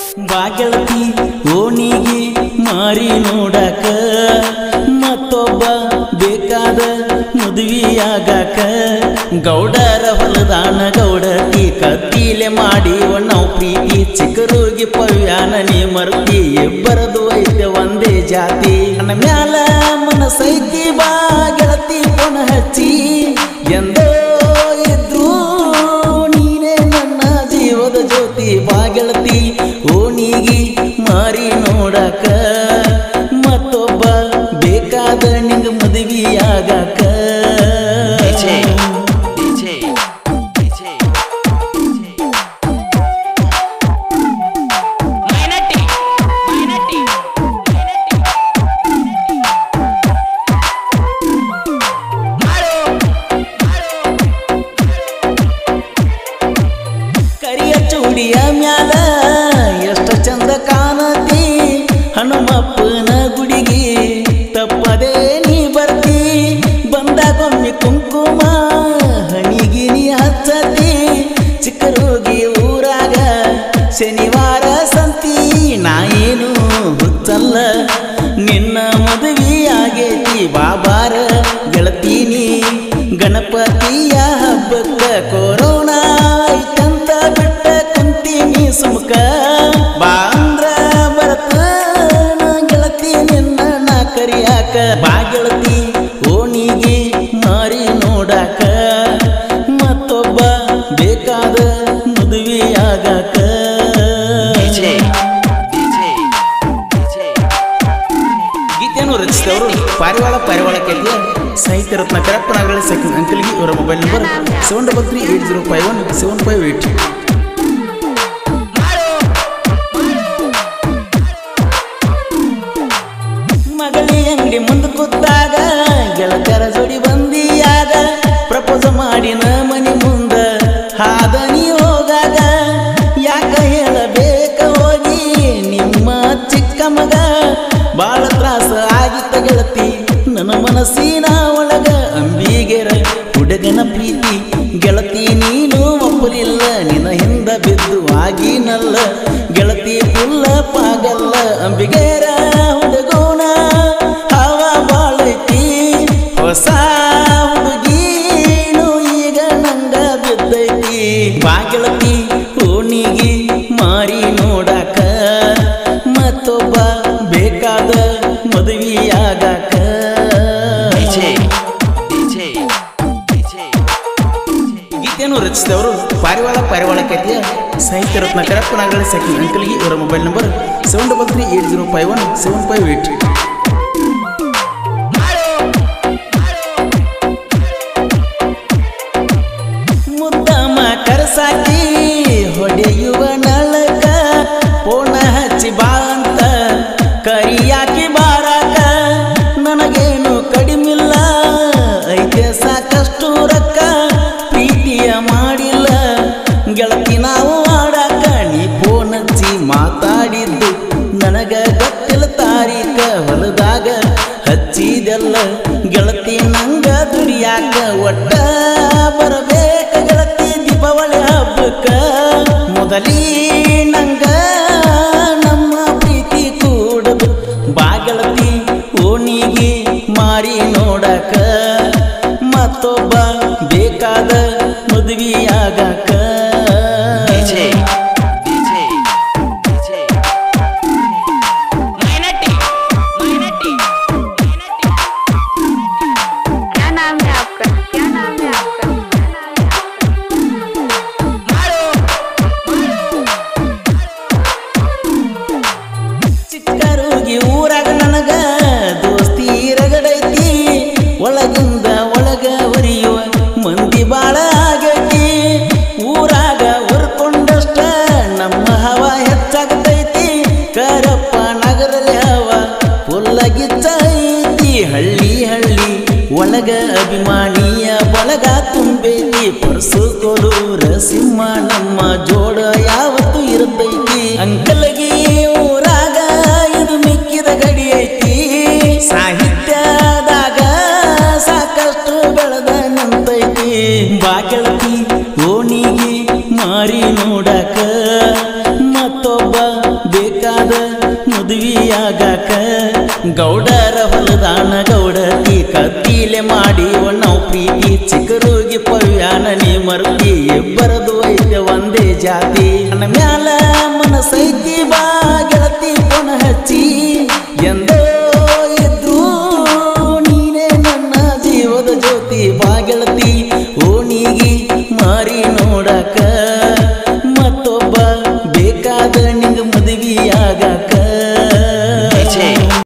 ಬಾಗೆಳತಿ ಓಣಿಗೆ ಮಾರಿ ನೋಡಾಕ ಮತ್ತೊಬ್ಬ ಬೇಕಾದ ಮದುವೆಯಾಗಾಕ ಗೌಡರ ಹೊಲದಾನ ಗೌಡತಿ ಕತ್ತೀಲೆ ಮಾಡಿ ನಾವು ಪ್ರೀತಿ ಚಿಕ್ಕರೋಗಿ ಪವ್ಯಾನ ನೀ ಮರ್ತಿ ಇಬ್ಬರದು ಐತೆ ಒಂದೇ ಜಾತಿ ನನ್ನ ಮ್ಯಾಲ ಮನಸೈತಿ ಬಾ ಗೆಳತಿ ಪುನ ಹಚ್ಚಿ ಎಂದೋ ಇದ್ರು ನೀನೇ ನನ್ನ ಜೀವದ ಜ್ಯೋತಿ ಬಾ ಗೆಳತಿ ಓಣಿಗಿ ಮಾರಿ ನೋಡಾಕ ಮತ್ತೊಬ್ಬ ಬೇಕಾದ ನಿಂಗ ಮದುವೆಯಾಗಾಕ DJ, DJ, DJ, ಮೈನಟ್ಟಿ ಮೈನಟ್ಟಿ ಮಾಡು ಮಾಡು ಕರಿಯ ಚೂಡಿಯ ಮ್ಯಾಲ ಎಷ್ಟು ಚಂದ ಕಾಣತಿ ಹನುಮಪ್ಪನ ಗುಡಿಗೆ ತಪ್ಪದೆ ನೀ ಬರ್ತಿ ಬಂದಾಗೊಮ್ಮೆ ಕುಂಕುಮ ಹಣಿಗೆ ನೀ ಹಚ್ಚತಿ ಚಿಕ್ಕರೋಗಿ ಊರಾಗ ಶನಿವಾರ ಸಂತಿ ನಾ ಏನು ಹುಚ್ಚಲ್ಲ ನಿನ್ನ ಮದುವೆ ಆಗೈತಿ ಬಾಬಾರ ಗೆಳತೀನಿ ಗಣಪತಿಯ ಹಬ್ಬಕ್ಕ ಕೊರೋನಾ ಐತಂತ ಬಿಟ್ಟ ಕುಂತೀನಿ ಸುಮ್ಕ ಬಾ ಅಂದ್ರ ಬರತ ಗೆಳತಿ ನಿನ್ನ ನಾ ಕರಿಯಾಕ ಬಾ ಗೆಳತಿ ಓಣಿಗೆ ಮಾರಿ ನೋಡಾಕ ಮತ್ತೊಬ್ಬ ಬೇಕಾದ ಮದುವೆಯಾಗಾಕ DJ, DJ, DJ. ಗೀತೆಯನ್ನು ರಚಿಸಿದವರು ಪಾರಿವಾಳ ಪಾರಿವಾಳ ಕೆತ್ತಿಯ ಸಾಹಿತ್ಯ ರತ್ನ ಕರಪ್ಪನಗಳಿ ಸೆಕೆಂಡ್ ಅಂಕಲ್ಗೆ ಇವರ mobile number seven double three eight zero five one seven five eight ಮಗಳಿ ಅಂಗಡಿ ಮುಂದೆ ಕೂತಾಗ ಗೆಳತರ ಜೋಡಿ ಬಂದಿಯಾಗ ಪ್ರಪೋಸ್ ಮಾಡಿನ ಮನಿ ಮುಂದ ಹಾದ ನೀ ಹೋಗಾಗ ಯಾಕ ಹೇಳಬೇಕ ಹೋಗಿ ನಿಮ್ಮ ಚಿಕ್ಕ ಮಗ ಬಾಳ ತ್ರಾಸ ಆಗಿತ್ತ ಗೆಳತಿ ನನ್ನ ಮನಸ್ಸಿನ ಒಳಗ ಅಂಬಿಗೆರ ಹುಡುಗನ ಪ್ರೀತಿ ಗೆಳತಿ ನೀನು ಒಪ್ಪಲಿಲ್ಲ ನಿನ್ನ ಹಿಂದ ಬಿದ್ದು ಆಗಿನಲ್ಲ ಗೆಳತಿ ಪುಲ್ಲ ಪಾಗಲ್ಲ ಅಂಬಿಗೆರ ಹುಡುಗೋಣ ಹವ ಬಾಳೈತಿ ಹೊಸ ಹುಡುಗೀನು ಈಗ ನಂಗ ಬಿದ್ದೈತಿ ಬಾ ಗೆಳತಿ ಓಣಿಗಿ ಮಾರಿ ನೋಡಾಕ ಮತ್ತೊಬ್ಬ ಬೇಕಾದ ಮದುವೆಯಾಗಾಕ DJ, DJ, DJ. ಗೀತೆಯನ್ನು ರಚಿಸಿದವರು ಪಾರಿವಾಳ ಪಾರಿವಾಳ ಖ್ಯಾತಿಯ ಸಾಹಿತ್ಯ ರತ್ನ ಕರಪ್ಪನಗಳಿ ಸೆಕೆಂಡ್ ಅಂಕಲ್ಗೆ ಇವರ mobile number seven double three eight zero five one seven five eight ಮುದ್ದಮ್ಮ ಕರಸಾಕಿ ಹೊಡೆಯುವ ನಳಕ ಪೋಣ ಹಚ್ಚಿ ಬಾ ಅಂತ ಕರಿಯಾಕಿ ಬಾರಾಕ ನನಗೇನು ಕಡಿಮಿಲ್ಲ ಐತೆ ಸಾಕಷ್ಟು ರೊಕ್ಕ ಪ್ರೀತಿಯ ಮಾಡಿಲ್ಲ ಗೆಳತಿ ನಾವು ಆಡಾಕ ನೀ ಫೋನ್ ಹಚ್ಚಿ ಮಾತಾಡಿದ್ದು ನನಗ ಗೊತ್ತಿಲ್ಲ ತಾರೀಕ ಹೊಲದಾಗ ಹಚ್ಚಿದೆಲ್ಲ ಗೆಳತಿ ನಂಗ ದುಡಿಯಾಕ ಒಟ್ಟ ಬರಬೇಕ ಗೆಳತಿ ದೀಪಾವಳಿ ಹಬ್ಬಕ್ಕ ಮೊದಲೀ ಆಗಾಕ ಗೌಡರ ಹೊಲದಾನ ಗೌಡತಿ ಕತ್ತೀಲೆ ಮಾಡಿ ನಾವು ಪ್ರೀತಿ ಚಿಕ್ಕರುಗಿ ಪವ್ಯಾನ ನೀ ಮರ್ತಿ ಇಬ್ಬರದು ಐತೆ ಒಂದೇ ಜಾತಿ ನನ್ನ ಮ್ಯಾಲ ಮನಸೈತಿ ಬಾ ಗೆಳತಿ ಪುನಃ ಹಚ್ಚಿ